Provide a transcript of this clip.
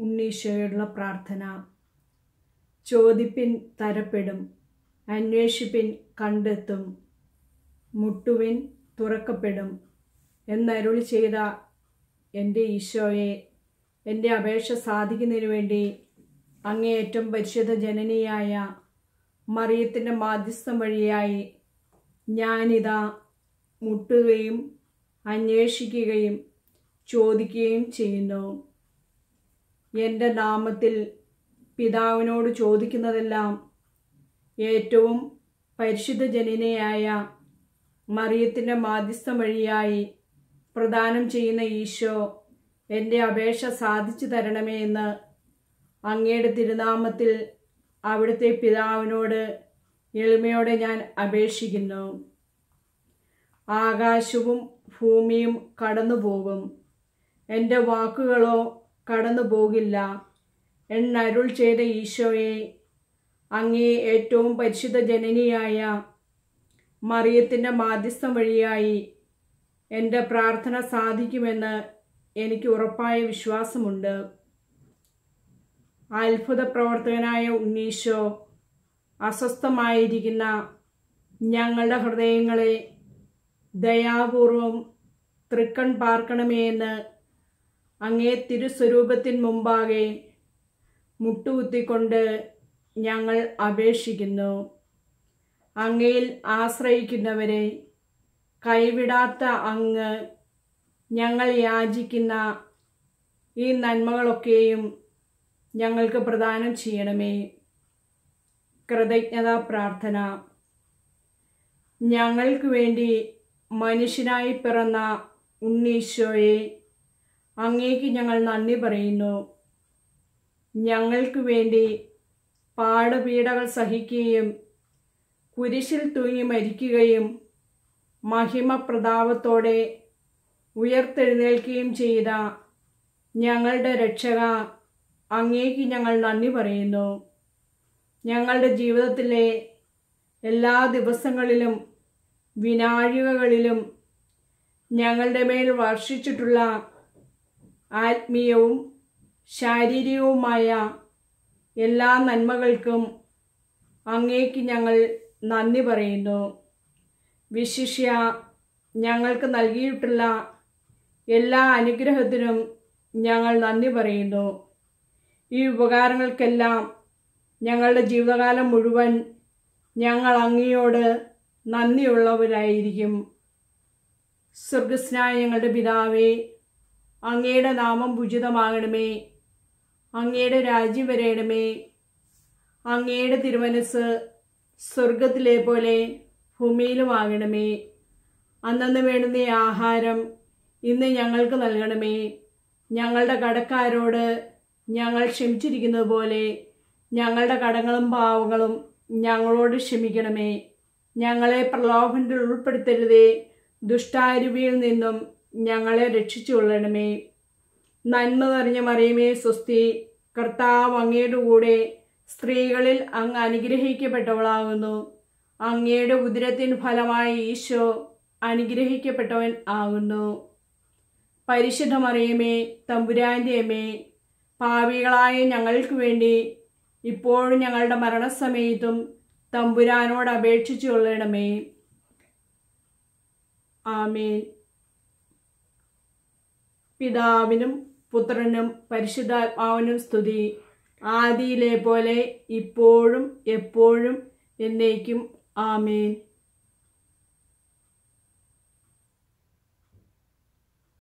ഉണ്ണീശോയോടുള്ള പ്രാർത്ഥന ചോദിപ്പിൻ തരപ്പെടും അന്വേഷിപ്പിൻ കണ്ടെത്തും മുട്ടുവിൻ തുറക്കപ്പെടും എന്നരുളി ചെയ്ത എൻ്റെ ഈശോയെ എൻ്റെ അപേക്ഷ സാധിക്കുന്നതിന് വേണ്ടി അങ്ങേയറ്റം പരിശുദ്ധ ജനനിയായ മറിയത്തിൻ്റെ മാധ്യസ്ഥം വഴിയായി ഞാനിതാ മുട്ടുകയും അന്വേഷിക്കുകയും ചോദിക്കുകയും ചെയ്യുന്നു എൻ്റെ നാമത്തിൽ പിതാവിനോട് ചോദിക്കുന്നതെല്ലാം ഏറ്റവും പരിശുദ്ധ ജനനയായ മറിയത്തിൻ്റെ മാധ്യസ്ഥം വഴിയായി പ്രദാനം ചെയ്യുന്ന ഈശോ എൻ്റെ അപേക്ഷ സാധിച്ചു തരണമേ എന്ന് അങ്ങയുടെ തിരുനാമത്തിൽ അവിടുത്തെ പിതാവിനോട് എളിമയോടെ ഞാൻ അപേക്ഷിക്കുന്നു ആകാശവും ഭൂമിയും കടന്നു പോകും എൻ്റെ വാക്കുകളോ കടന്നു പോകില്ല എന്നരുൾ ചെയ്ത ഈശോയെ അങ്ങേ ഏറ്റവും പരിശുദ്ധ ജനനിയായ മറിയത്തിൻ്റെ മാധ്യസ്ഥം വഴിയായി എൻ്റെ പ്രാർത്ഥന സാധിക്കുമെന്ന് എനിക്ക് ഉറപ്പായ വിശ്വാസമുണ്ട് അത്ഭുത പ്രവർത്തകനായ ഉണ്ണീശോ അസ്വസ്ഥമായിരിക്കുന്ന ഞങ്ങളുടെ ഹൃദയങ്ങളെ ദയാപൂർവം തൃക്കൺ പാർക്കണമേ എന്ന് അങ്ങേ തിരുസ്വരൂപത്തിന് മുമ്പാകെ മുട്ടുകുത്തിക്കൊണ്ട് ഞങ്ങൾ അപേക്ഷിക്കുന്നു അങ്ങയിൽ ആശ്രയിക്കുന്നവരെ കൈവിടാത്ത അങ്ങ് ഞങ്ങൾ യാചിക്കുന്ന ഈ നന്മകളൊക്കെയും ഞങ്ങൾക്ക് പ്രദാനം ചെയ്യണമേ കൃതജ്ഞതാ പ്രാർത്ഥന ഞങ്ങൾക്ക് വേണ്ടി മനുഷ്യനായി പിറന്ന ഉണ്ണീശോയെ അങ്ങേക്ക് ഞങ്ങൾ നന്ദി പറയുന്നു ഞങ്ങൾക്ക് വേണ്ടി പാടുപീഡകൾ സഹിക്കുകയും കുരിശിൽ തൂങ്ങി മരിക്കുകയും മഹിമ പ്രതാപത്തോടെ ഉയർത്തെഴുന്നേൽക്കുകയും ചെയ്ത ഞങ്ങളുടെ രക്ഷക അങ്ങേക്ക് ഞങ്ങൾ നന്ദി പറയുന്നു ഞങ്ങളുടെ ജീവിതത്തിലെ എല്ലാ ദിവസങ്ങളിലും വിനാഴികകളിലും ഞങ്ങളുടെ മേൽ വർഷിച്ചിട്ടുള്ള ആത്മീയവും ശാരീരികവുമായ എല്ലാ നന്മകൾക്കും അങ്ങേക്ക് ഞങ്ങൾ നന്ദി പറയുന്നു വിശിഷ്യ ഞങ്ങൾക്ക് നൽകിയിട്ടുള്ള എല്ലാ അനുഗ്രഹത്തിനും ഞങ്ങൾ നന്ദി പറയുന്നു ഈ ഉപകാരങ്ങൾക്കെല്ലാം ഞങ്ങളുടെ ജീവിതകാലം മുഴുവൻ ഞങ്ങൾ അങ്ങയോട് നന്ദിയുള്ളവരായിരിക്കും സ്വർഗസ്നായ ഞങ്ങളുടെ പിതാവേ അങ്ങയുടെ നാമം ഉചിതമാകണമേ അങ്ങയുടെ രാജ്യം വരയണമേ അങ്ങയുടെ തിരുമനസ് സ്വർഗത്തിലെ പോലെ ഭൂമിയിലുമാകണമേ അന്നന്ന് വേണ്ടുന്ന ഈ ആഹാരം ഇന്ന് ഞങ്ങൾക്ക് നൽകണമേ ഞങ്ങളുടെ കടക്കാരോട് ഞങ്ങൾ ക്ഷമിച്ചിരിക്കുന്നത് പോലെ ഞങ്ങളുടെ കടങ്ങളും പാവങ്ങളും ഞങ്ങളോട് ക്ഷമിക്കണമേ ഞങ്ങളെ പ്രലോഭനത്തിൽ ഉൾപ്പെടുത്തരുതേ ദുഷ്ടാരുവിയിൽ നിന്നും ഞങ്ങളെ രക്ഷിച്ചു കൊള്ളണമേ നന്മ നിറഞ്ഞ മറിയമേ സ്വസ്തി കർത്താവ് അങ്ങയുടെ കൂടെ സ്ത്രീകളിൽ അങ്ങ് അനുഗ്രഹിക്കപ്പെട്ടവളാകുന്നു അങ്ങയുടെ ഉദരത്തിന് ഫലമായി ഈശോ അനുഗ്രഹിക്കപ്പെട്ടവൻ ആകുന്നു പരിശുദ്ധ മറിയമേ തമ്പുരാൻ്റെ അമ്മേ പാവികളായ ഞങ്ങൾക്ക് വേണ്ടി ഇപ്പോഴും ഞങ്ങളുടെ മരണസമയത്തും തമ്പുരാനോട് അപേക്ഷിച്ചു കൊള്ളണമേ ആമേൻ പിതാവിനും പുത്രനും പരിശുദ്ധാത്മാവിനും സ്തുതി ആദിയിലെ പോലെ ഇപ്പോഴും എപ്പോഴും എന്നേക്കും ആമേൻ